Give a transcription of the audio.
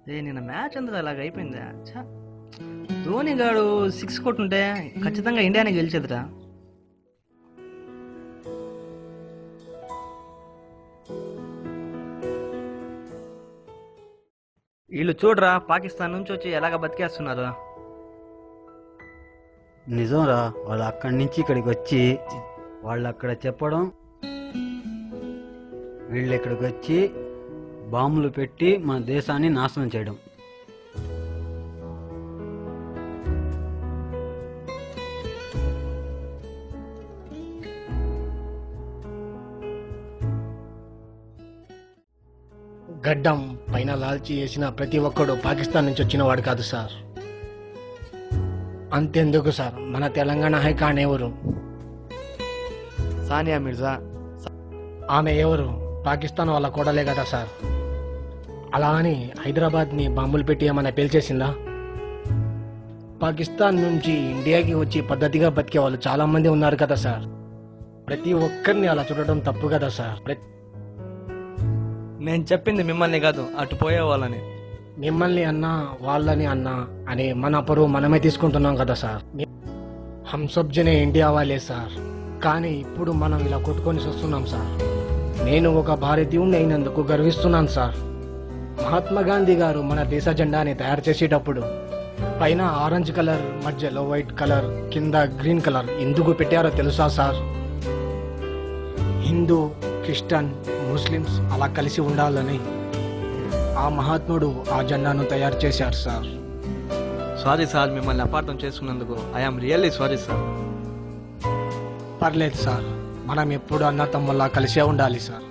ఏ నిన్న మ్యాచ్ అంతా అలాగ అయిపోయిందా ఛ. ధోని గాడు సిక్స్ కొట్టుంటే ఖచ్చితంగా ఇండియానే గెలిచేదిరా వీళ్ళు చూడరా పాకిస్తాన్ నుంచి వచ్చి ఎలాగ బతికేస్తున్నారు నిజంరా వాళ్ళు అక్కడి నుంచి ఇక్కడికి వచ్చి వాళ్ళు అక్కడ చెప్పడం వీళ్ళు ఇక్కడికి వచ్చి బాంబులు పెట్టి మన దేశాన్ని నాశనం చేయడం గడ్డం పైన లాల్చి వేసిన ప్రతి ఒక్కడు పాకిస్తాన్ నుంచి వచ్చిన వాడు కాదు సార్ అంతెందుకు సార్ మన తెలంగాణ హైకాండ్ ఎవరు సానియా మిర్జా ఆమె ఎవరు పాకిస్తాన్ వాళ్ళ కూడలే కదా సార్ అలా అని హైదరాబాద్ని బాంబులు పెట్టి ఏమైనా పేల్చేసిందా పాకిస్తాన్ నుంచి ఇండియాకి వచ్చి పద్ధతిగా బతికే వాళ్ళు చాలా మంది ఉన్నారు కదా సార్ ప్రతి ఒక్కరిని అలా చూడటం తప్పు కదా సార్ ప్రతి నేను చెప్పింది మిమ్మల్ని కాదు అటు పోయే వాళ్ళని మిమ్మల్ని అన్నా వాళ్ళని అన్నా అని మన పరువు మనమే తీసుకుంటున్నాం కదా సార్ హమ్ సబ్ జనే ఇండియా వాళ్ళే సార్ కానీ ఇప్పుడు మనం ఇలా కొట్టుకొని వస్తున్నాం సార్ నేను ఒక భారతీయుడిని అయినందుకు గర్విస్తున్నాను సార్ మహాత్మా గాంధీ గారు మన దేశ జెండాని తయారు చేసేటప్పుడు పైన ఆరెంజ్ కలర్ మధ్యలో వైట్ కలర్ కింద గ్రీన్ కలర్ ఎందుకు పెట్టారో తెలుసా సార్ హిందూ క్రిస్టియన్ ముస్లిమ్స్ అలా కలిసి ఉండాలని ఆ మహాత్ముడు ఆ జెండాను తయారు చేశారు సార్ సారీ సార్ మిమ్మల్ని అపార్థం చేసుకున్నందుకు ఐఎమ్ రియల్లీ సారీ సార్ పర్లేదు సార్ మనం ఎప్పుడు అన్న తమ్ముల్లా కలిసే ఉండాలి సార్